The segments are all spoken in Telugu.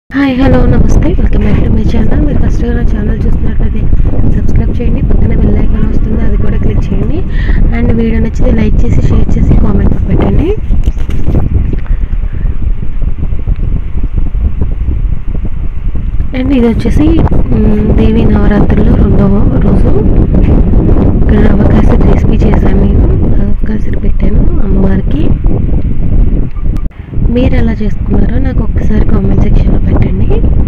hi hello namaste welcome back to my channel మీరు ఫస్ట్ నా ఛానల్ చూస్తున్నట్లయితే సబ్స్క్రైబ్ చేయండి పక్కన బెల్ ఐకాన్ వస్తుంది అది కూడా క్లిక్ చేయండి అండ్ వీడియో నచ్చితే లైక్ చేసి షేర్ చేసి కామెంట్ పెట్టండి అండ్ ఇది వచ్చేసి మ్, దేవి నవరాత్రుల్లో రెండవ రోజు ఇక్కడ అవకాశం రెసిపీ చేశాను నేను అవకాశం పెట్టాను అమ్మవారికి మీరు ఎలా చేసుకున్నారో నాకు ఒక్కసారి కామెంట్ సెక్షన్లో పెట్టండి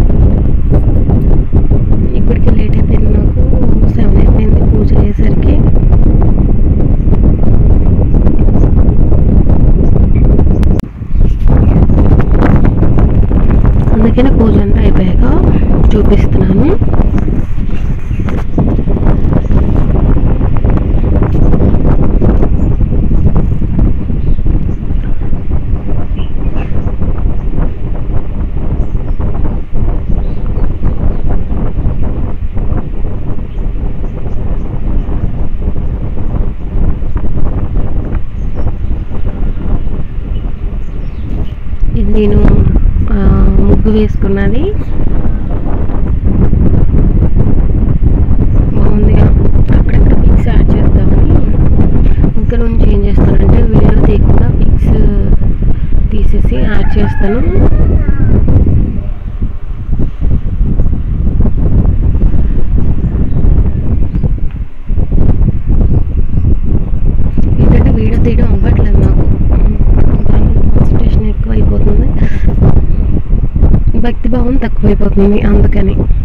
ఇప్పటికి లేట్ అయిపోయింది నాకు సెవెన్ అయిపోయింది పూజ అయ్యేసరికి అందుకనే పూజ అంతా అయిపోయాక చూపిస్తున్నాను ఇది నేను ఆ, ముగ్గు వేసుకున్నది బాగుందిగా అక్కడక్కడ పిక్స్ యాడ్ చేద్దామని ఇంకా నుంచి ఏం చేస్తానంటే వీడియో తీయకుండా పిక్స్ తీసేసి యాడ్ చేస్తాను ఏంటంటే వీడియో తీయడం అవ్వట్లేదు నాకు దాని కాన్సన్ట్రేషన్ ఎక్కువ అయిపోతుంది భక్తి భావం తక్కువైపోతుంది అందుకని